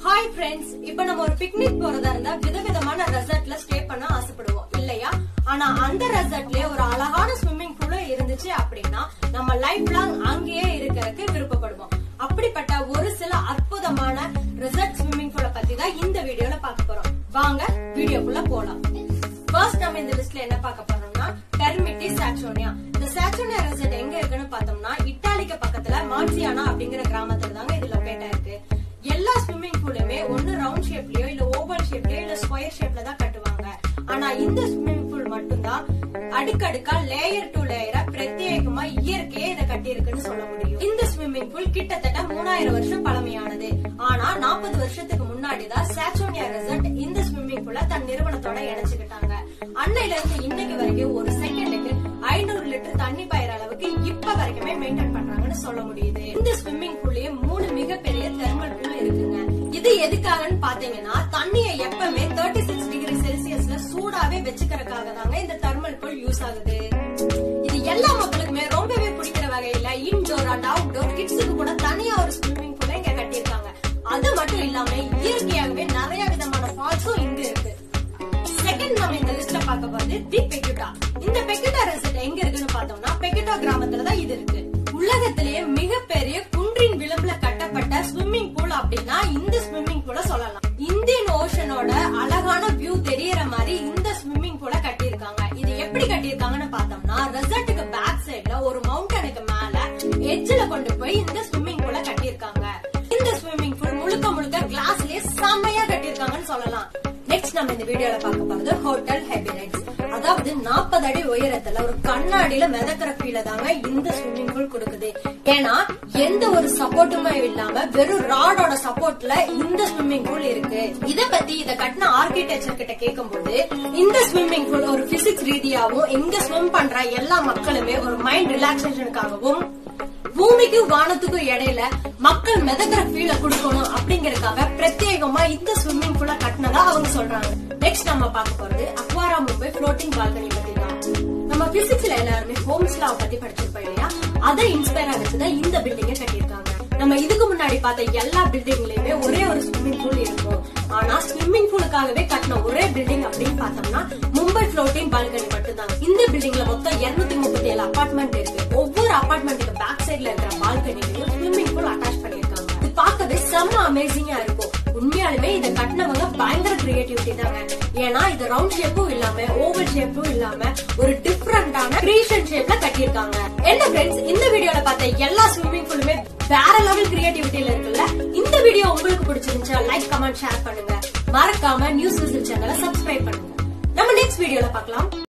hi friends இப்ப நம்ம ஒரு பிக்னிக் போறதா இருந்தா விதவிதமான ரெசார்ட்ல ஸ்டே பண்ண ஆசைப்படுவோம் இல்லையா ஆனா அந்த ரெசார்ட்லயே ஒரு அழகான ஸ்விம்மிங் பூலும் இருந்துச்சு அப்படின்னா நம்ம லைஃப் லாங் அங்கேயே இருக்கறதுக்கு விருப்பப்படுவோம் அப்படிப்பட்ட ஒரு சில அற்புதமான ரெசார்ட் ஸ்விம்மிங் பூலை பத்தி தான் இந்த வீடியோல பார்க்க போறோம் வாங்க வீடியோக்குள்ள போலாம் ஃபர்ஸ்ட் நம்ம இந்த லிஸ்ட்ல என்ன பார்க்க போறோம்னா டெர்மிட்டி சாக்சோனியா இந்த சாக்சோனியா ரெசார்ட் எங்க இருக்குன்னு பார்த்தோம்னா இட்டாலிக்கு பக்கத்துல மான்சியானா அப்படிங்கிற கிராமத்துல தாங்க இது லொகேட் ஆயிருக்கு எல்லா ஸ்விம்மிங் பூலுமே ஒன்னு ரவுண்ட் ஷேப்லயோ இல்ல ஓவல் ஷேப்லயோ இல்ல ஸ்கொயர் ஷேப்ல தான் கட்டுவாங்க ஆனா இந்த ஸ்விம்மிங் பூல் மட்டும்தான் அடுக்கடுக்கா லேயர் டு லேயரா பிரத்யேகமா இயற்கையே இதை கட்டி இருக்குன்னு சொல்ல முடியும் இந்த ஸ்விம்மிங் பூல் கிட்டத்தட்ட மூணாயிரம் வருஷம் பழமையானது ஆனா நாற்பது வருஷத்துக்கு முன்னாடி தான் சாக்சோனியா ரெசார்ட் இந்த ஸ்விம்மிங் பூல தன் நிறுவனத்தோட இணைச்சுக்கிட்டாங்க அன்னையில இருந்து இன்னைக்கு வரைக்கும் ஒரு செகண்டுக்கு ஐநூறு லிட்டர் தண்ணி பாயிற அளவுக்கு இப்ப வரைக்குமே மெயின்டைன் பண்றாங்கன்னு சொல்ல முடியுது இந்த ஸ்விம்மிங் பூல்லயே மூணு மிகப்பெரிய தெர்மல் பூல் இருக்குங்க இது எதுக்காகன்னு பாத்தீங்கன்னா தண்ணியை எப்பவுமே தேர்ட்டி சிக்ஸ் டிகிரி செல்சியஸ்ல சூடாவே வச்சுக்கிறதுக்காக தாங்க இந்த தெர்மல் பூல் யூஸ் ஆகுது இது எல்லா மக்களுக்குமே ரொம்பவே பிடிக்கிற வகையில இன்டோர் அண்ட் அவுட்டோர் கிட்ஸுக்கு கூட தனியா ஒரு ஸ்விம்மிங் பூல இங்க கட்டியிருக்காங்க அது மட்டும் இல்லாம இயற்கையாகவே நிறைய விதமான ஃபால்ஸும் இங்க இருக்கு செகண்ட் நம்ம இந்த லிஸ்ட்ல பார்க்க போறது தி பெக்குட்டா இந்த பெக்குட்டா ரெசார்ட் எங்க இருக்குன்னு பார்த்தோம்னா பெக்குட்டா கிராமத்துல தான் இது இருக்கு உலகத்திலேயே மிகப்பெரிய குன்றின் விளிம்புல கட்டப்பட்ட ஸ்விம்மிங் பூல் அப்படின்னா இந்த ஸ்விம்மிங் பூல சொல்லலாம் இந்தியன் ஓஷனோட அழகான வியூ தெரியற மாதிரி இந்த ஸ்விம்மிங் பூல கட்டியிருக்காங்க இது எப்படி கட்டியிருக்காங்கன்னு பார்த்தோம்னா ரெசார்ட்டுக்கு பேக் சைடுல ஒரு மவுண்டனுக்கு மேல எட்ஜ்ல கொண்டு போய் இந்த ஸ்விம்மிங் பூல கட்டியிருக்காங்க இந்த ஸ்விம்மிங் பூல் முழுக்க முழுக்க கிளாஸ்லயே செம்மையா கட்டியிருக்காங்கன்னு சொல்லலாம் நெக்ஸ்ட் நம்ம இந்த வீடியோல பார்க்க போறது ஹோட்டல் ஹெபிரைட்ஸ் அதாவது நாற்பது அடி உயரத்துல ஒரு கண்ணாடியில மிதக்கிற ஃபீல தாங்க இந்த ஸ்விம்மிங் பூல் கொடுக்குது ஏன்னா எந்த ஒரு சப்போர்ட்டுமே இல்லாம வெறும் ராடோட சப்போர்ட்ல இந்த ஸ்விம்மிங் பூல் இருக்கு இத பத்தி இத கட்டின ஆர்கிடெக்சர் கிட்ட கேட்கும்போது இந்த ஸ்விம்மிங் பூல் ஒரு பிசிக்ஸ் ரீதியாவும் இங்க ஸ்விம் பண்ற எல்லா மக்களுமே ஒரு மைண்ட் ரிலாக்ஸேஷனுக்காகவும் பூமிக்கும் வானத்துக்கும் இடையில மக்கள் மிதக்கிற ஃபீல கொடுக்கணும் அப்படிங்கறதுக்காக பிரத்யேகமா இந்த ஸ்விம்மிங் பூல கட்டினதா அவங்க சொல்றாங்க நெக்ஸ்ட் நம்ம பார்க்க போறது அக்வாரா மும்பை ஃப்ளோட்டிங் பால்கனி பத்தி தான் நம்ம பிசிக்ஸ்ல எல்லாருமே ஹோம்ஸ் லா பத்தி படிச்சிருப்போம் இல்லையா அதை இன்ஸ்பயர் ஆகிறதுதான் இந்த பில்டிங்க கட்டியிருக்காங்க நம்ம இதுக்கு முன்னாடி பார்த்த எல்லா பில்டிங்லயுமே ஒரே ஒரு ஸ்விம்மிங் பூல் இருக்கும் ஆனா ஸ்விம்மிங் பூலுக்காகவே கட்டின ஒரே பில்டிங் அப்படின்னு பார்த்தோம்னா மும்பை ஃப்ளோட்டிங் பால்கனி மட்டும்தான் இந்த பில்டிங்ல மொத்தம் இருநூத்தி முப்பத்தி ஏழு அபார்ட்மெண்ட் இருக்கு ஒவ்வொரு அபார்ட்மெண்ட்டுக்கு பேக் சைடுல இருக்கிற பால்கனிலையும் ஸ்விம்மிங் பூல் அட்டாச் பண்ணிருக்காங்க இது பார்க்கவே செம்ம அமேசிங்கா இருக்கும் உண்மையாலுமே இத கட்டினவங்க பயங்கர கிரியேட்டிவிட்டி தாங்க ஏன்னா இது ரவுண்ட் ஷேப்பும் இல்லாம ஓவல் ஷேப்பும் இல்லாம ஒரு டிஃப்ரெண்டான கிரியேஷன் ஷேப்ல கட்டியிருக்காங்க என்ன ஃப்ரெண்ட்ஸ் இந்த வீடியோல பார்த்த எல்லா ஸ்விம்மிங் பூலுமே வேற லெவல் கிரியேட்டிவிட்டியில இருக்குல்ல இந்த வீடியோ உங்களுக்கு பிடிச்சிருந்துச்சா லைக் கமெண்ட் ஷேர் பண்ணுங்க மறக்காம நியூஸ் விசில் சேனலை சப்ஸ்கிரைப் பண்ணுங்க நம்ம நெக்ஸ்ட் வீடியோல பார்க்கலாம்